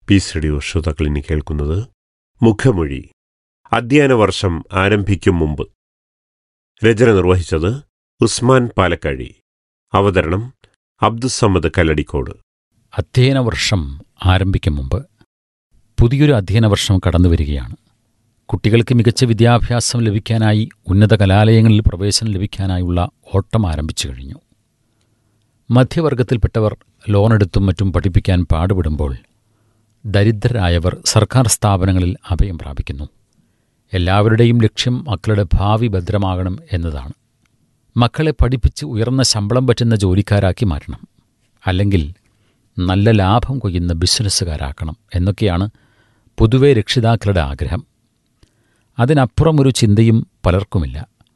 Piece radio ശ്രോതാക്കൾ ഇനി കേൾക്കുന്നത് മുഖമൊഴി അധ്യയന വർഷം ആരംഭിക്കും മുമ്പ് രചന നിർവഹിച്ചത് ഉസ്മാൻ പാലക്കാഴി അവതരണം അബ്ദുസമ്മദ് കല്ലടിക്കോട് അധ്യയന വർഷം ആരംഭിക്കും മുമ്പ് പുതിയൊരു അധ്യയന വർഷം കടന്നു വരികയാണ് കുട്ടികൾക്ക് മികച്ച വിദ്യാഭ്യാസം ലഭിക്കാനായി ഉന്നത കലാലയങ്ങളിൽ പ്രവേശനം ലഭിക്കാനായുള്ള ഓട്ടം ആരംഭിച്ചു കഴിഞ്ഞു മധ്യവർഗത്തിൽപ്പെട്ടവർ ലോണെടുത്തും മറ്റും പഠിപ്പിക്കാൻ പാടുപെടുമ്പോൾ ദരിദ്രരായവർ സർക്കാർ സ്ഥാപനങ്ങളിൽ അഭയം പ്രാപിക്കുന്നു എല്ലാവരുടെയും ലക്ഷ്യം മക്കളുടെ ഭാവി ഭദ്രമാകണം എന്നതാണ് മക്കളെ പഠിപ്പിച്ച് ഉയർന്ന ശമ്പളം പറ്റുന്ന ജോലിക്കാരാക്കി മാറ്റണം അല്ലെങ്കിൽ നല്ല ലാഭം കൊയ്യുന്ന ബിസിനസ്സുകാരാക്കണം എന്നൊക്കെയാണ് പൊതുവെ രക്ഷിതാക്കളുടെ ആഗ്രഹം അതിനപ്പുറം ഒരു ചിന്തയും പലർക്കുമില്ല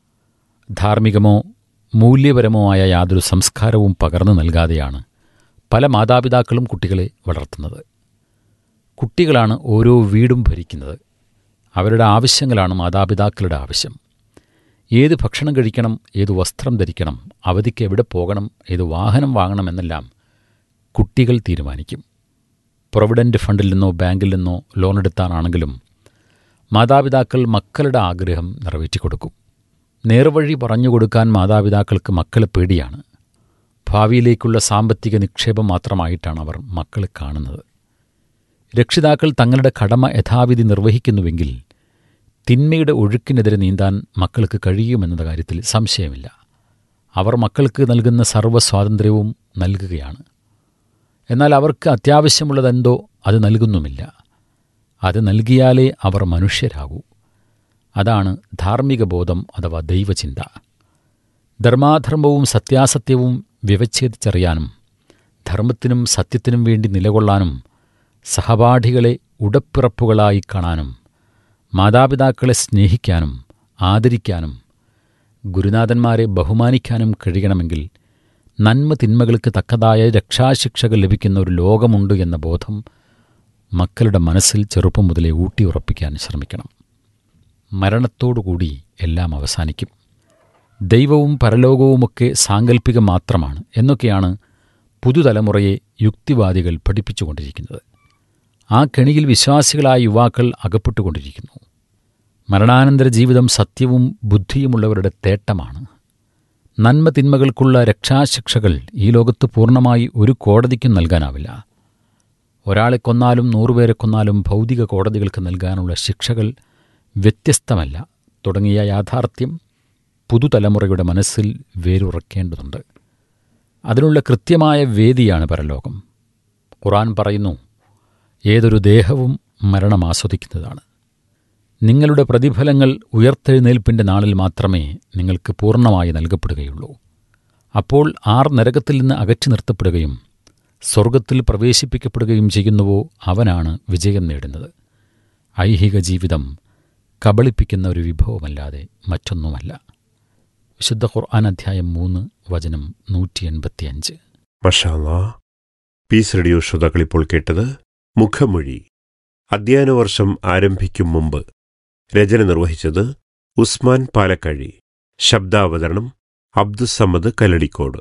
ധാർമ്മികമോ മൂല്യപരമോ ആയ യാതൊരു സംസ്കാരവും പകർന്നു നൽകാതെയാണ് പല മാതാപിതാക്കളും കുട്ടികളെ വളർത്തുന്നത് കുട്ടികളാണ് ഓരോ വീടും ഭരിക്കുന്നത് അവരുടെ ആവശ്യങ്ങളാണ് മാതാപിതാക്കളുടെ ആവശ്യം ഏത് ഭക്ഷണം കഴിക്കണം ഏത് വസ്ത്രം ധരിക്കണം അവധിക്ക് എവിടെ പോകണം ഏത് വാഹനം വാങ്ങണമെന്നെല്ലാം കുട്ടികൾ തീരുമാനിക്കും പ്രൊവിഡന്റ് ഫണ്ടിൽ നിന്നോ ബാങ്കിൽ നിന്നോ ലോൺ എടുത്താനാണെങ്കിലും മാതാപിതാക്കൾ മക്കളുടെ ആഗ്രഹം നിറവേറ്റിക്കൊടുക്കും നേർവഴി പറഞ്ഞു കൊടുക്കാൻ മാതാപിതാക്കൾക്ക് മക്കളെ പേടിയാണ് ഭാവിയിലേക്കുള്ള സാമ്പത്തിക നിക്ഷേപം മാത്രമായിട്ടാണ് അവർ മക്കളെ കാണുന്നത് രക്ഷിതാക്കൾ തങ്ങളുടെ കടമ യഥാവിധി നിർവഹിക്കുന്നുവെങ്കിൽ തിന്മയുടെ ഒഴുക്കിനെതിരെ നീന്താൻ മക്കൾക്ക് കഴിയുമെന്ന കാര്യത്തിൽ സംശയമില്ല അവർ മക്കൾക്ക് നൽകുന്ന സർവ്വ സ്വാതന്ത്ര്യവും നൽകുകയാണ് എന്നാൽ അവർക്ക് അത്യാവശ്യമുള്ളതെന്തോ അത് നൽകുന്നുമില്ല അത് നൽകിയാലേ അവർ മനുഷ്യരാകൂ അതാണ് ധാർമ്മിക ബോധം അഥവാ ദൈവചിന്ത ധർമാധർമ്മവും സത്യാസത്യവും വ്യവച്ഛേദിച്ചറിയാനും ധർമ്മത്തിനും സത്യത്തിനും വേണ്ടി നിലകൊള്ളാനും സഹപാഠികളെ ഉടപ്പിറപ്പുകളായി കാണാനും മാതാപിതാക്കളെ സ്നേഹിക്കാനും ആദരിക്കാനും ഗുരുനാഥന്മാരെ ബഹുമാനിക്കാനും കഴിയണമെങ്കിൽ നന്മ തിന്മകൾക്ക് തക്കതായ രക്ഷാശിക്ഷകൾ ലഭിക്കുന്ന ഒരു ലോകമുണ്ട് എന്ന ബോധം മക്കളുടെ മനസ്സിൽ ചെറുപ്പം മുതലേ ഊട്ടിയുറപ്പിക്കാൻ ശ്രമിക്കണം മരണത്തോടുകൂടി എല്ലാം അവസാനിക്കും ദൈവവും പരലോകവുമൊക്കെ സാങ്കല്പികം മാത്രമാണ് എന്നൊക്കെയാണ് പുതുതലമുറയെ യുക്തിവാദികൾ പഠിപ്പിച്ചുകൊണ്ടിരിക്കുന്നത് ആ കെണിയിൽ വിശ്വാസികളായ യുവാക്കൾ അകപ്പെട്ടുകൊണ്ടിരിക്കുന്നു മരണാനന്തര ജീവിതം സത്യവും ബുദ്ധിയുമുള്ളവരുടെ തേട്ടമാണ് നന്മ തിന്മകൾക്കുള്ള രക്ഷാശിക്ഷകൾ ഈ ലോകത്ത് പൂർണ്ണമായി ഒരു കോടതിക്കും നൽകാനാവില്ല ഒരാളെ കൊന്നാലും നൂറുപേരെ കൊന്നാലും ഭൗതിക കോടതികൾക്ക് നൽകാനുള്ള ശിക്ഷകൾ വ്യത്യസ്തമല്ല തുടങ്ങിയ യാഥാർത്ഥ്യം പുതുതലമുറയുടെ മനസ്സിൽ വേരുറക്കേണ്ടതുണ്ട് അതിനുള്ള കൃത്യമായ വേദിയാണ് പരലോകം ഖുറാൻ പറയുന്നു ഏതൊരു ദേഹവും മരണം ആസ്വദിക്കുന്നതാണ് നിങ്ങളുടെ പ്രതിഫലങ്ങൾ ഉയർത്തെഴുന്നേൽപ്പിൻ്റെ നാളിൽ മാത്രമേ നിങ്ങൾക്ക് പൂർണ്ണമായി നൽകപ്പെടുകയുള്ളൂ അപ്പോൾ ആർ നരകത്തിൽ നിന്ന് അകറ്റി നിർത്തപ്പെടുകയും സ്വർഗത്തിൽ പ്രവേശിപ്പിക്കപ്പെടുകയും ചെയ്യുന്നുവോ അവനാണ് വിജയം നേടുന്നത് ഐഹിക ജീവിതം കബളിപ്പിക്കുന്ന ഒരു വിഭവമല്ലാതെ മറ്റൊന്നുമല്ല വിശുദ്ധ ഖുർആൻ അധ്യായം മൂന്ന് വചനം നൂറ്റി എൺപത്തിയഞ്ച് മഷാല്ലാ പീസ് റേഡിയോ ശ്രോതാക്കൾ ഇപ്പോൾ കേട്ടത് മുഖമൊഴി അധ്യയന വർഷം ആരംഭിക്കും മുമ്പ് രചന നിർവഹിച്ചത് ഉസ്മാൻ പാലക്കാഴി ശബ്ദാവതരണം അബ്ദുസമ്മദ് കല്ലടിക്കോട്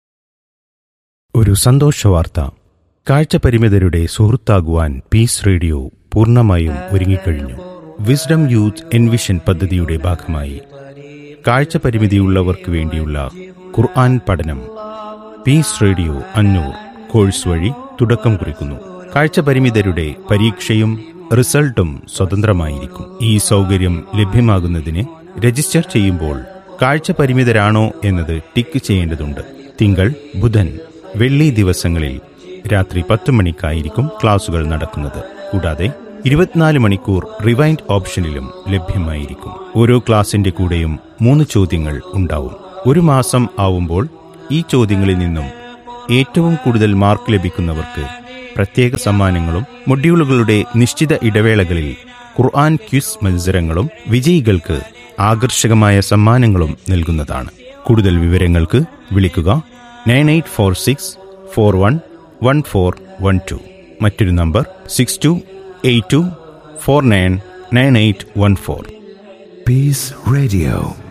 ഒരു സന്തോഷവാർത്ത കാഴ്ചപരിമിതരുടെ സുഹൃത്താകുവാൻ പീസ് റേഡിയോ പൂർണ്ണമായും ഒരുങ്ങിക്കഴിഞ്ഞു വിസ്ഡം യൂത്ത് എൻവിഷൻ പദ്ധതിയുടെ ഭാഗമായി കാഴ്ചപരിമിതിയുള്ളവർക്ക് വേണ്ടിയുള്ള ഖുർആൻ പഠനം പീസ് റേഡിയോ അന്നൂർ കോഴ്സ് വഴി തുടക്കം കുറിക്കുന്നു കാഴ്ചപരിമിതരുടെ പരീക്ഷയും റിസൾട്ടും സ്വതന്ത്രമായിരിക്കും ഈ സൗകര്യം ലഭ്യമാകുന്നതിന് രജിസ്റ്റർ ചെയ്യുമ്പോൾ കാഴ്ചപരിമിതരാണോ എന്നത് ടിക്ക് ചെയ്യേണ്ടതുണ്ട് തിങ്കൾ ബുധൻ വെള്ളി ദിവസങ്ങളിൽ രാത്രി പത്ത് മണിക്കായിരിക്കും ക്ലാസുകൾ നടക്കുന്നത് കൂടാതെ ഇരുപത്തിനാല് മണിക്കൂർ റിവൈൻഡ് ഓപ്ഷനിലും ലഭ്യമായിരിക്കും ഓരോ ക്ലാസിന്റെ കൂടെയും മൂന്ന് ചോദ്യങ്ങൾ ഉണ്ടാവും ഒരു മാസം ആവുമ്പോൾ ഈ ചോദ്യങ്ങളിൽ നിന്നും ഏറ്റവും കൂടുതൽ മാർക്ക് ലഭിക്കുന്നവർക്ക് പ്രത്യേക സമ്മാനങ്ങളും മൊഡ്യൂളുകളുടെ നിശ്ചിത ഇടവേളകളിൽ ഖുർആൻ ക്വിസ് മത്സരങ്ങളും വിജയികൾക്ക് ആകർഷകമായ സമ്മാനങ്ങളും നൽകുന്നതാണ് കൂടുതൽ വിവരങ്ങൾക്ക് വിളിക്കുക nine eight four six four one one four one two മറ്റൊരു number six two eight two four nine nine eight one four Peace Radio.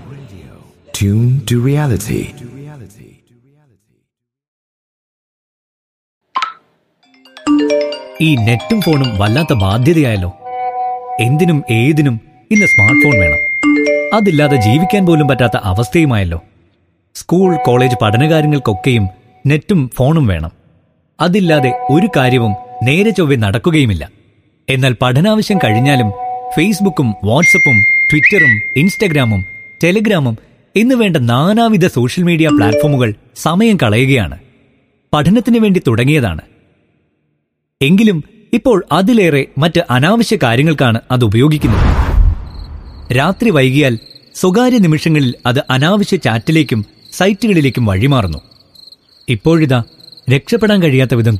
Tune to reality. ഈ നെറ്റും ഫോണും വല്ലാത്ത ബാധ്യതയായല്ലോ എന്തിനും ഏതിനും ഇന്ന് സ്മാർട്ട് ഫോൺ വേണം അതില്ലാതെ ജീവിക്കാൻ പോലും പറ്റാത്ത അവസ്ഥയുമായല്ലോ സ്കൂൾ കോളേജ് പഠനകാര്യങ്ങൾക്കൊക്കെയും നെറ്റും ഫോണും വേണം അതില്ലാതെ ഒരു കാര്യവും നേരെ ചൊവ്വെ നടക്കുകയുമില്ല എന്നാൽ പഠനാവശ്യം കഴിഞ്ഞാലും ഫേസ്ബുക്കും വാട്സപ്പും ട്വിറ്ററും ഇൻസ്റ്റഗ്രാമും ടെലിഗ്രാമും എന്ന് വേണ്ട നാനാവിധ സോഷ്യൽ മീഡിയ പ്ലാറ്റ്ഫോമുകൾ സമയം കളയുകയാണ് പഠനത്തിന് വേണ്ടി തുടങ്ങിയതാണ് എങ്കിലും ഇപ്പോൾ അതിലേറെ മറ്റ് അനാവശ്യ കാര്യങ്ങൾക്കാണ് അത് ഉപയോഗിക്കുന്നത് രാത്രി വൈകിയാൽ സ്വകാര്യ നിമിഷങ്ങളിൽ അത് അനാവശ്യ ചാറ്റിലേക്കും സൈറ്റുകളിലേക്കും വഴിമാറുന്നു ഇപ്പോഴിതാ രക്ഷപ്പെടാൻ കഴിയാത്ത വിധം